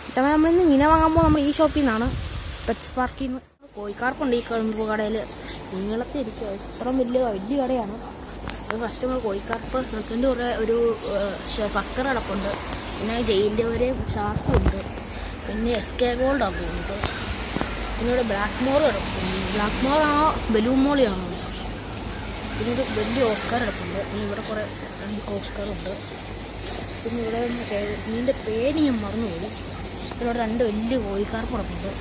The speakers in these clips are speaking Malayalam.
ചമ്മ നമ്മളിന്ന് മീനെ വാങ്ങാൻ പോകുമ്പോൾ നമ്മൾ ഈ ഷോപ്പിൽ നിന്നാണ് പെറ്റ്സ് പാർക്കിൽ നിന്ന് കോഴിക്കാർപ്പുണ്ട് ഈ കളമ്പ് കടയിൽ നീളത്തിൽ ഇരിക്കുക ഇത്രയും വലിയ വലിയ കടയാണ് അത് ഫസ്റ്റ് നമ്മൾ കോഴിക്കാർപ്പ് സെക്കൻഡ് കുറേ ഒരു സക്കർ അടപ്പുണ്ട് പിന്നെ ജയിലിൻ്റെ ഒരു ഷാർക്കും ഉണ്ട് പിന്നെ എസ് കെ ഗോൾഡ് ആക്കുന്നുണ്ട് പിന്നെ ഇവിടെ ബ്ലാക്ക് മോർ കിടപ്പുണ്ട് ബ്ലാക്ക് മോർ ആണോ ബലൂൺ മോളിയാണോ പിന്നെ ഒരു വലിയ ഓസ്കാർ കിടപ്പുണ്ട് പിന്നെ ഇവിടെ കുറേ രണ്ട് ഓസ്കാറുണ്ട് പിന്നെ ഇവിടെ ഇതിൻ്റെ പേര് ഞാൻ മറന്നുപോയി പിന്നെ ഇവിടെ രണ്ട് വലിയ കോഴിക്കാർപ്പ് കിടപ്പുണ്ട്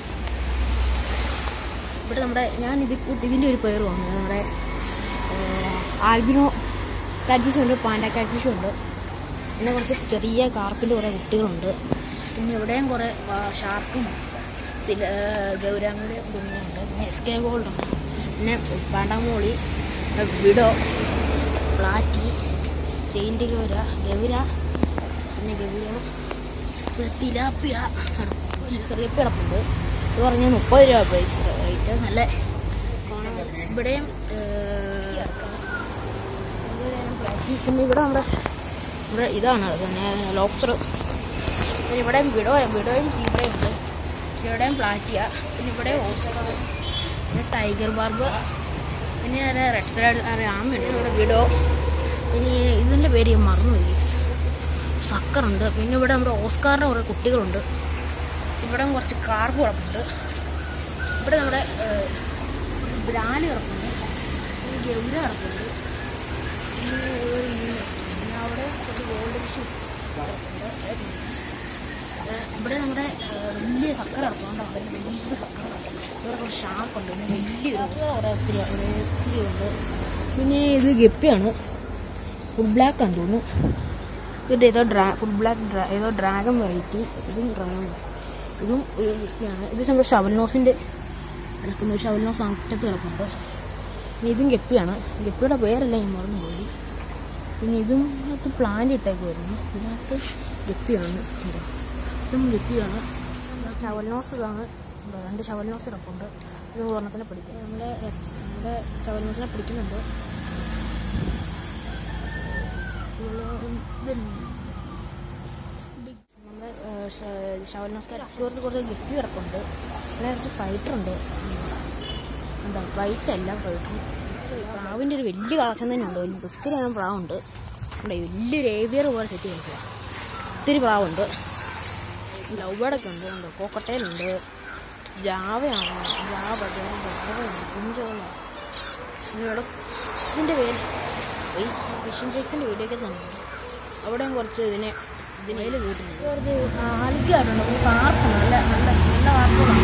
ഇവിടെ നമ്മുടെ ഞാൻ ഇത് ഇതിൻ്റെ ഒരു പേര് വന്നു നമ്മുടെ ആൽബിനോ കാറ്റ്ഫിഷ് ഉണ്ട് പാൻഡ കാറ്റ്ഫിഷും ഉണ്ട് പിന്നെ കുറച്ച് ചെറിയ കാർപ്പിൻ്റെ കുറേ കുട്ടികളുണ്ട് പിന്നെ ഇവിടെയും കുറേ ഷാർക്കും സില ഗൗരാങ്ങളുടെ കുഞ്ഞുണ്ട് പിന്നെ എസ് കെ ഗോൾഡ് ഉണ്ട് പിന്നെ പാണ്ടാമോളി വിഡോ പ്ലാറ്റി ചെയിൻ്റെ ഗൗര ഗൗര പിന്നെ ഗൗര പിന്നെ തിലാപ്പിയ ചെറിയ കിടപ്പുണ്ട് ഇത് പറഞ്ഞ മുപ്പത് രൂപ പ്രൈസ് റേറ്റ് നല്ല ഇവിടെയും പിന്നെ ഇവിടെ നമ്മുടെ ഇവിടെ ഇതാണ് പിന്നെ ലോബ്സ്റ്റർ പിന്നെ ഇവിടെയും വിഡോ വിഡോയും സീബ്രയും ഉണ്ട് ഇവിടെയും പ്ലാറ്റിയ പിന്നെ ഇവിടെ ഓസ്കർ പിന്നെ ടൈഗർ ബാർബ് പിന്നെ റെഡ് സൈഡ് ആമയുണ്ട് ഇവിടെ വിഡോ പിന്നെ ഇതിൻ്റെ പേര് ഞാൻ മറന്നുപോയി സക്കറുണ്ട് പിന്നെ ഇവിടെ നമ്മുടെ ഓസ്കാറിൻ്റെ കുറേ കുട്ടികളുണ്ട് ഇവിടെ കുറച്ച് കാർ കിടപ്പുണ്ട് ഇവിടെ നമ്മുടെ ബ്രാല് കിടപ്പുണ്ട് പിന്നെ ഗൗര കിടപ്പുണ്ട് പിന്നെ ഒരു മീൻ. പിന്നെ അവിടെ കുറച്ച് ഗോൾഡൻ ഷൂ കിടപ്പുണ്ട് ഏഹ് ഇവിടെ നമ്മുടെ ഏഹ് വലിയ സക്കര കിടപ്പുണ്ട് അവിടെ വലിയ സക്കര ഇവിടെ കുറച്ച് ഷാർക്കുണ്ട് പിന്നെ വലിയൊരു കുറേ ഒത്തിരി ഒരു ഒത്തിരി ഉണ്ട് പിന്നെ ഇത് ഗപ്പിയാണ് ഫുൾ ബ്ലാക്ക് ആണ് തോന്നുന്നു ഇത് ഏതോ ഡ്രാ ഫുൾ ബ്ലാക്ക് ഡ്രാ ഏതോ ഡ്രാഗൺ വെറൈറ്റി ഇതും ഡ്രാഗൺ ഇതും ഒരു ഗപ്പിയാണ് ഇത് നമ്മുടെ ഷവൽ നോസിൻ്റെ കിടക്കുന്ന ഒരു ഷവൽ നോസ് അറ്റത്ത് കിടപ്പുണ്ട് പിന്നെ ഇതും ഗപ്പിയാണ് ഗപ്പിയുടെ പേരല്ല ഞാൻ മറന്നു പോയി പിന്നെ ഇതും ഇതിനകത്ത് പ്ലാന്റ് ഇട്ടേക്കുമായിരുന്നു ഇതിനകത്ത് ഗപ്പിയാണ് ഇത്. ഇതും ഗപ്പിയാണ് ഷവൽ നോസ് ആണ് ഇവിടെ രണ്ട് ഷവൽ നോസ് കിടപ്പുണ്ട് ഇത് ഒരെണ്ണത്തിനെ പിടിച്ചത് നമ്മുടെ നമ്മുടെ ഷവൽ നോസിനെ പിടിക്കുന്നുണ്ട് നമ്മുടെ ഷവൽ നോസ്കാർ കുറച്ച് കുറച്ച് ഗപ്പി കിടപ്പുണ്ട് പിന്നെ കുറച്ച് ഫൈറ്റർ ഉണ്ട് എന്താ വൈറ്റ് അല്ല ഫൈറ്റർ പ്രാവിൻ്റെ ഒരു വലിയ കളക്ഷൻ തന്നെ ഉണ്ട് വലിയ ഒത്തിരി എണ്ണം പ്രാവുണ്ട് ഉണ്ട് വലിയൊരു ഏവിയർ പോലെ സെറ്റ് ചെയ്തിട്ടുള്ള ഒത്തിരി പ്രാവുണ്ട് ലവ് ബേർഡൊക്കെ ഉണ്ട് ഉണ്ട് കോക്കട്ടയിലുണ്ട് ജാവയാണ് ജാവ ജാവയാണ് കുഞ്ചോള ഇവിടെ ഇതിൻ്റെ പേര് ഈ ഫിഷിംഗ് ഫിക്സിൻ്റെ വീഡിയോ ഒക്കെ തന്നെ അവിടെയും കുറച്ച് ഇതിനെ ഇതിനേല് കൂട്ടുന്നുണ്ട് കുറച്ച് ആൽക്കാറുണ്ട് ഒരു കാർപ്പുണ്ട് നല്ല നല്ല നല്ല വാർപ്പുകളാണ്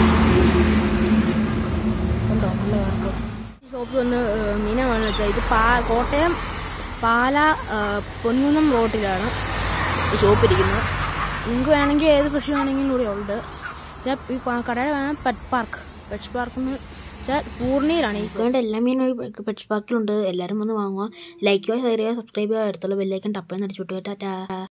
ഉണ്ടോ നല്ല വാർപ്പ് ഈ ഷോപ്പിൽ വന്ന് മീന വേണമെന്ന് വെച്ചാൽ ഇത് പാ കോട്ടയം പാല പൊൻകുന്നം റോട്ടിലാണ് ഈ ഷോപ്പ് ഇരിക്കുന്നത് നിങ്ങൾക്ക് വേണമെങ്കിൽ ഏത് ഫിഷ് വേണമെങ്കിലും കൂടി ഉണ്ട് വെച്ചാൽ ഈ പ- കടയിൽ വേണം പെറ്റ് പാർക്ക് പെറ്റ് പാർക്ക് എന്ന് വെച്ചാൽ പൂർണ്ണയിലാണ് ഈ അതുകൊണ്ട് എല്ലാ മീനും പെറ്റ് പാർക്കിലുണ്ട് എല്ലാവരും വന്ന് വാങ്ങുക ലൈക്ക് ചെയ്യുക ഷെയർ ചെയ്യുക സബ്സ്ക്രൈബ് ചെയ്യുക അടുത്തുള്ള ബെല്ലൈക്കൻ ടപ്പേന്ന് അടിച്ചു വിട്ടുക ടാറ്റാ